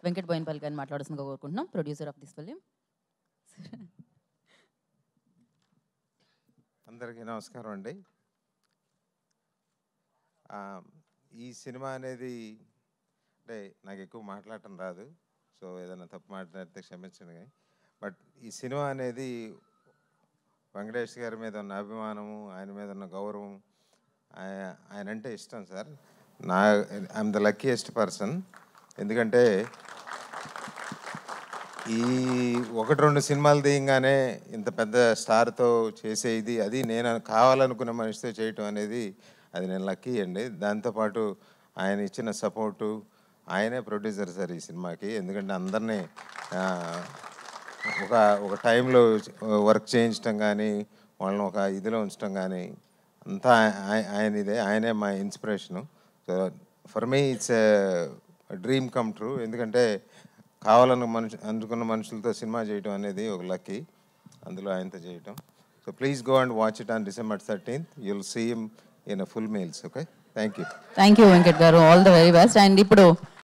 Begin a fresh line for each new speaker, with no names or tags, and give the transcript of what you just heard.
వెంకట్ బోయిన్పల్లి గారిని మాట్లాడాల్సిందిగా కోరుకుంటున్నాం ప్రొడ్యూసర్ ఆఫ్ దిస్ ఫిలిం
అందరికీ నమస్కారం అండి ఆ, ఈ సినిమా అనేది అంటే నాకు ఎక్కువ మాట్లాడటం రాదు సో ఏదైనా తప్పు మాట్లాడితే క్షమించండి కానీ బట్ ఈ సినిమా అనేది వెంకటేష్ గారి మీద ఉన్న అభిమానము ఆయన మీద ఉన్న గౌరవం ఆయ- ఆయన అంటే ఇష్టం సార్ నా ఐఎమ్ ద లక్కీయెస్ట్ పర్సన్ ఎందుకంటే ఈ ఒకటి రెండు సినిమాలు తీయంగానే ఇంత పెద్ద స్టార్తో చేసే ఇది అది నేను కావాలనుకున్న మనిషితో చేయటం అనేది అది నేను లక్కీ అండి దాంతోపాటు ఆయన ఇచ్చిన సపోర్టు ఆయనే ప్రొడ్యూసర్ సార్ ఈ సినిమాకి ఎందుకంటే అందరినీ ఆ, ఒక ఒక టైంలో వర్క్ చేయించడం కానీ వాళ్ళని ఒక ఇదిలో ఉంచడం కానీ అంతా ఆయ- ఆయన ఇదే ఆయనే మా inspiration so for me it's dream come true ఎందుకంటే కావాలన్న మనుషు అనుకున్న మనుషులతో సినిమా చేయటం అనేది ఒక లక్కీ అందులో ఆయనతో చేయటం so please go and watch it on December thirteenth you'll see in full meals okay thank you
thank you Venkat garu all the very best and ఇప్పుడు